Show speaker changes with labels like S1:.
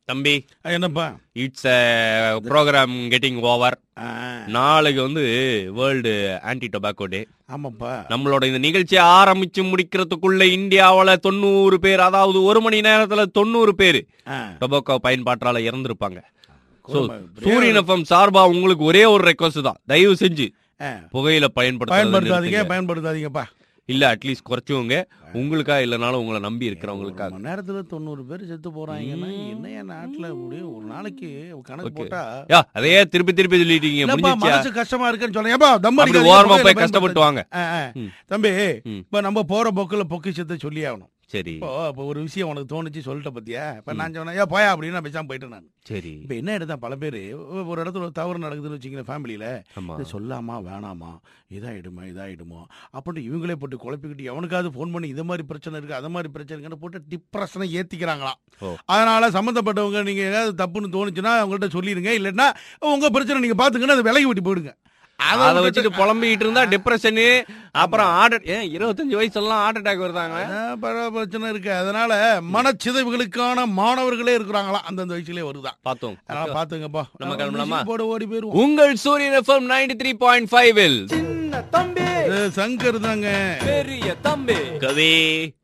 S1: தம்பி
S2: என்னப்பா
S1: it's programme getting over
S2: ah,
S1: நாளைக்கு வந்து வேர்ல்டு ஆன்டி டொபாக்கோ டே
S2: ஆமாப்பா
S1: நம்மளோட இந்த நிகழ்ச்சியை ஆரம்பிச்சு முடிக்கிறதுக்குள்ள இந்தியாவுல தொண்ணூறு பேர் அதாவது ஒரு மணி நேரத்துல தொண்ணூறு பேர்
S2: ஆ,
S1: டொபாக்கோ பயன்பாட்டால இறந்திருப்பாங்க So,
S2: கொடுமை.
S1: சூரியன் எஃப்எம் சார்பா உங்களுக்கு ஒரே ஒரு ரெக்வஸ்ட் தான் தயவு செஞ்சு
S2: ஆ,
S1: புகையில பயன்படுத்த
S2: பயன்படுத்தாதீங்க பயன்படுத்தாதீங்கப்பா
S1: இல்ல அட்லீஸ்ட் குறைச்சுவங்க உங்களுக்கா இல்லனாலும் உங்களை நம்பி இருக்கிறவங்களுக்கா
S2: ஒரு மணி நேரத்துல தொண்ணூறு பேர் செத்து போறாங்கன்னா என்னையா நாட்டுல முடியும் ஒரு நாளைக்கு கணக்கு
S1: Okay.
S2: போட்டா
S1: யா அதையே திருப்பி திருப்பி சொல்லிட்டீங்க
S2: இல்லப்பா,
S1: முடிஞ்சிச்சா
S2: மனசு கஷ்டமா இருக்குன்னு சொல்றேன் ஏப்பா தம்
S1: அப்படி
S2: அடிக்காதீங்க,
S1: ஓரமா
S2: புகையில
S1: போய் கஷ்டப்பட்டு வாங்க
S2: ஆ, ஆ.
S1: ம்.
S2: தம்பி
S1: ம்.
S2: இப்ப நம்ம போற போக்குல பொக்கிஷத்தை சொல்லி ஆகணும்
S1: சரி
S2: இப்போ இப்போ ஒரு விஷயம் உனக்கு தோணுச்சு சொல்லிட்ட பத்தியா இப்ப நான் சொன்னேன் ஏ போயா அப்படின்னு நான் பேசாம போயிட்டேன் நான்
S1: சரி
S2: இப்ப என்ன எடுத்தா பல பேர் ஒரு இடத்துல ஒரு தவறு நடக்குதுன்னு வச்சுக்கோங்க ஃபேமிலியில
S1: ஆமா
S2: இது சொல்லாமா வேணாமா இதாயிடுமா இதாயிடுமோ அப்படின்னு இவங்களே போட்டு குழப்பிக்கிட்டு எவனுக்காவது ஃபோன் பண்ணி இது மாதிரி பிரச்சனை இருக்கு அது மாதிரி பிரச்சனை இருக்குன்னு போட்டு டிப்ரெஷனை ஏத்திக்கிறாங்களாம்
S1: ஓ.
S2: அதனால சம்மந்தப்பட்டவங்க நீங்க ஏதாவது தப்புன்னு தோணுச்சுன்னா அவங்கள்ட்ட சொல்லிடுங்க இல்லைன்னா உங்க பிரச்சனை நீங்க பாத்துங்கன்னா அதை விலகி விட்டு போயிடுங்க
S1: அதை
S2: அதை
S1: வச்சுட்டு புலம்பிக்கிட்டு இருந்தா டிப்ரெஷனு அப்புறம் ஹார்ட் ஏன் இருபத்தஞ்சு வயசுலாம் ஹார்ட் அட்டாக் வருதாங்க
S2: அதான் பல பிரச்சனை இருக்கு அதனால மனச்சிதைவுகளுக்கான மாணவர்களே இருக்கிறாங்களாம் அந்தந்த வயசுலயே வருதான்
S1: பார்த்தோம்
S2: அதனால பாத்துங்கப்பா
S1: நம்ம கிளம்பலாமா?
S2: போட ஓடி போயிருவோம்
S1: உங்கள் Suryan FM ninety three point five
S3: சின்ன தம்பி
S2: இது சங்கர் தாங்க
S3: பெரிய தம்பி
S1: கவி